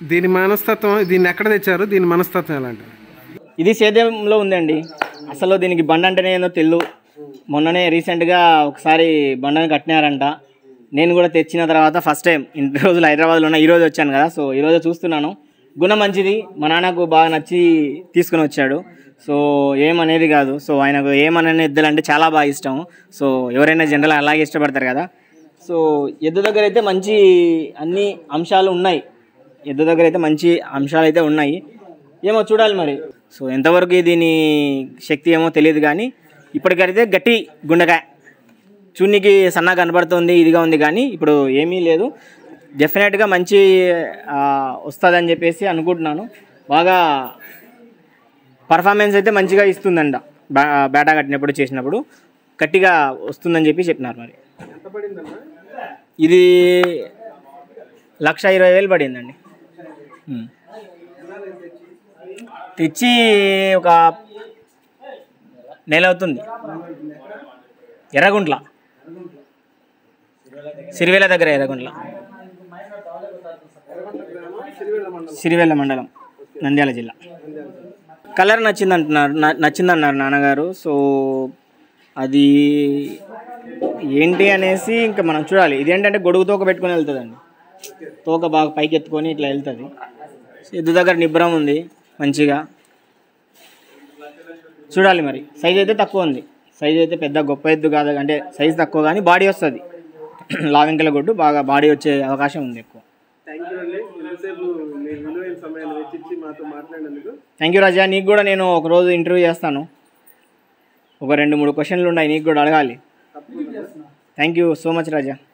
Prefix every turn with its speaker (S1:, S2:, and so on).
S1: దీని మనస్తత్వం దీన్ని ఎక్కడ తెచ్చారు దీని మనస్తత్వం ఎలాంటిది
S2: ఇది సేద్యంలో ఉందండి అసలు దీనికి బండ అంటేనే ఏందో తెలు మొన్ననే రీసెంట్గా ఒకసారి బండని కట్టినారంట నేను కూడా తెచ్చిన తర్వాత ఫస్ట్ టైం ఇన్ని రోజులు హైదరాబాద్లో ఉన్న ఈరోజు వచ్చాను కదా సో ఈరోజు చూస్తున్నాను గుణం మంచిది మా నాన్నకు బాగా నచ్చి తీసుకుని వచ్చాడు సో ఏమనేది కాదు సో ఆయనకు ఏమనే ఎద్దులు అంటే చాలా బాగా ఇష్టం సో ఎవరైనా జనరల్ అలాగే ఇష్టపడతారు కదా సో ఎద్దు దగ్గర అయితే మంచి అన్ని అంశాలు ఉన్నాయి ఎద్దు దగ్గర అయితే మంచి అంశాలు అయితే ఉన్నాయి ఏమో చూడాలి మరి సో ఎంతవరకు దీని శక్తి ఏమో తెలియదు కానీ ఇప్పటికైతే గట్టి గుండెకాయ చూనికి సన్నగా కనబడుతుంది ఇదిగా ఉంది కానీ ఇప్పుడు ఏమీ లేదు డెఫినెట్గా మంచి వస్తుందని చెప్పేసి అనుకుంటున్నాను బాగా పర్ఫార్మెన్స్ అయితే మంచిగా ఇస్తుందంట బ్యా బ్యాటా కట్టినప్పుడు చేసినప్పుడు గట్టిగా వస్తుందని చెప్పి చెప్పినారు మరి ఇది లక్ష ఇరవై వేలు పడిందండి ఉమ్. తెచ్చి ఒక నెల అవుతుంది ఎర్రగుంట్ల సిరివేల దగ్గర ఎర్రగుంట్ల సిరివేల మండలం నంద్యాల జిల్లా కలర్ నచ్చింది అంటున్నారు న- నచ్చిందన్నారు నాన్నగారు సో అది ఏంటి అనేసి ఇంకా మనం చూడాలి ఇదేంటంటే గొడుగు తోక పెట్టుకొని వెళ్తుందండి తోక బాగా పైకి ఎత్తుకొని ఇట్లా వెళ్తుంది ఎద్దు దగ్గర నిబ్రం ఉంది మంచిగా చూడాలి మరి సైజ్ అయితే తక్కువ ఉంది సైజ్ అయితే పెద్ద గొప్ప ఎద్దు కాదు అంటే సైజ్ తక్కువ కానీ బాడీ వస్తుంది లావెంకల గొడ్డు బాగా బాడీ వచ్చే అవకాశం ఉంది ఎక్కువ
S1: థ్యాంక్ యూ అండి ఎంతసేపు మీ విలువైన సమయాన్ని వెచ్చించి మాతో మాట్లాడినందుకు
S2: థ్యాంక్ యూ రాజా నీకు కూడా నేను ఒకరోజు ఇంటర్వ్యూ చేస్తాను ఒక రెండు మూడు క్వశ్చన్లు ఉన్నాయి నీకు కూడా అడగాలి thank you so much Raja